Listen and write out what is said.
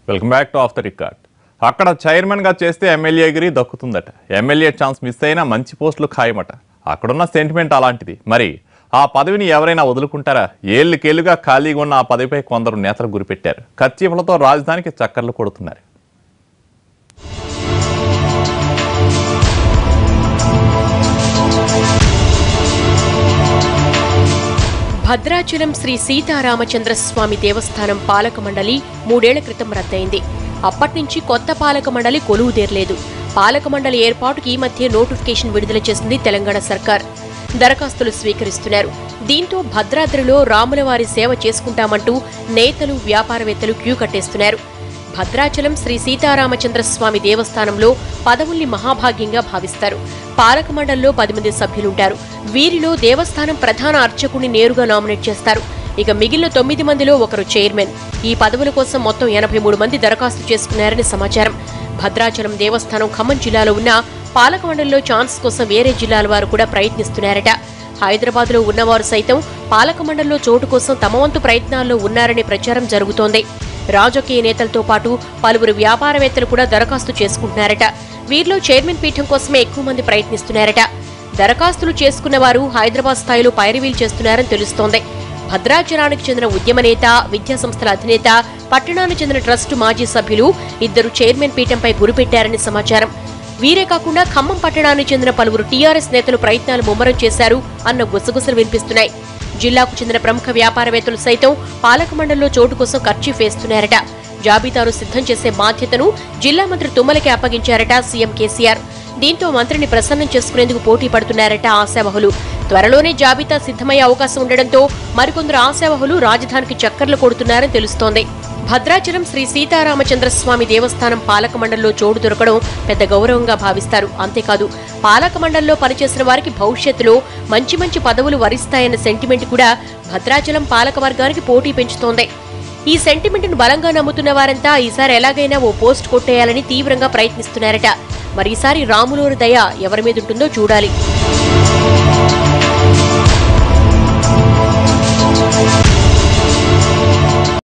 welcome back to off the record అక్కడ చైర్మన్గా చేస్తే ఎమ్మెల్యేగిరి దక్కుతుందట ఎమ్మెల్యే ఛాన్స్ మిస్ అయినా మంచి పోస్టులు ఖాయమట అక్కడున్న సెంటిమెంట్ అలాంటిది మరి ఆ పదవిని ఎవరైనా వదులుకుంటారా ఏళ్ళకేళ్లుగా ఖాళీగా ఉన్న ఆ పదవిపై కొందరు నేతలు గురిపెట్టారు ఖర్చీఫలతో రాజధానికి చక్కర్లు కొడుతున్నారు భద్రాచలం శ్రీ సీతారామచంద్ర స్వామి దేవస్థానం పాలక మండలి మూడేళ్ల క్రితం రద్దయింది అప్పట్నుంచి కొత్త పాలక మండలి కొలువుదేరలేదు పాలక మండలి ఏర్పాటుకి ఈ మధ్య నోటిఫికేషన్ విడుదల చేసింది తెలంగాణ సర్కార్ దరఖాస్తులు స్వీకరిస్తున్నారు దీంతో భద్రాద్రిలో రాములవారి సేవ చేసుకుంటామంటూ నేతలు వ్యాపారవేత్తలు క్యూ కట్టేస్తున్నారు భద్రాచలం శ్రీ సీతారామచంద్ర స్వామి దేవస్థానంలో పదవుల్ని మహాభాగ్యంగా భావిస్తారు పాలక మండలిలో పది మంది సభ్యులుంటారు వీరిలో దేవస్థానం ప్రధాన అర్చకుడిని నేరుగా నామినేట్ చేస్తారు ఇక మిగిలిన తొమ్మిది మందిలో ఒకరు చైర్మన్ ఈ పదవుల కోసం మొత్తం ఎనభై మూడు మంది దరఖాస్తు చేసుకున్నారని సమాచారం భద్రాచలం దేవస్థానం ఖమ్మం జిల్లాలో ఉన్న పాలక మండలిలో ఛాన్స్ కోసం వేరే జిల్లాల వారు కూడా ప్రయత్నిస్తున్నారట హైదరాబాద్ లో ఉన్నవారు సైతం పాలక మండలిలో చోటు కోసం తమ వంతు ప్రయత్నాల్లో ఉన్నారనే ప్రచారం జరుగుతోంది రాజకీయ నేతలతో పాటు పలువురు వ్యాపారవేత్తలు కూడా దరఖాస్తు చేసుకుంటున్నారట వీరిలో చైర్మన్ పీఠం కోసమే ఎక్కువ మంది ప్రయత్నిస్తున్నారట దరఖాస్తులు చేసుకున్న వారు హైదరాబాద్ స్థాయిలో పైరవీలు చేస్తున్నారని తెలుస్తోంది భద్రాచలానికి చెందిన ఉద్యమ నేత విద్యా సంస్థల అధినేత పట్టణానికి చెందిన ట్రస్టు మాజీ సభ్యులు ఇద్దరు చైర్మన్ పీఠంపై గురిపెట్టారని సమాచారం వీరే కాకుండా ఖమ్మం పట్టణానికి చెందిన పలువురు టీఆర్ఎస్ నేతలు ప్రయత్నాలు ముమ్మరం చేశారు అన్న గుసగుసలు వినిపిస్తున్నాయి జిల్లాకు చెందిన ప్రముఖ వ్యాపారవేత్తలు సైతం పాలక మండలిలో చోటు కోసం ఖర్చు వేస్తున్నారట జాబితాను సిద్ధం చేసే బాధ్యతను జిల్లా మంత్రి తుమ్మలకి అప్పగించారట సీఎం కేసీఆర్ దీంతో మంత్రిని ప్రసన్నం చేసుకునేందుకు పోటీ పడుతున్నారట ఆశావహులు త్వరలోనే జాబితా సిద్ధమయ్యే అవకాశం ఉండడంతో మరికొందరు ఆశావహులు రాజధానికి చక్కర్లు కొడుతున్నారని తెలుస్తోంది భద్రాచలం శ్రీ సీతారామచంద్ర స్వామి దేవస్థానం పాలక మండలిలో చోటు దొరకడం పెద్ద గౌరవంగా భావిస్తారు అంతేకాదు పాలక మండలిలో పనిచేసిన వారికి భవిష్యత్తులో మంచి మంచి పదవులు వరిస్తాయన్న సెంటిమెంట్ కూడా భద్రాచలం పాలక వర్గానికి పోటీ పెంచుతోంది ఈ సెంటిమెంట్ ను బలంగా నమ్ముతున్న వారంతా ఈసారి ఎలాగైనా ఓ పోస్ట్ కొట్టేయాలని తీవ్రంగా ప్రయత్నిస్తున్నారట మరి ఈసారి రాములోని దయ ఎవరి మీద ఉంటుందో చూడాలి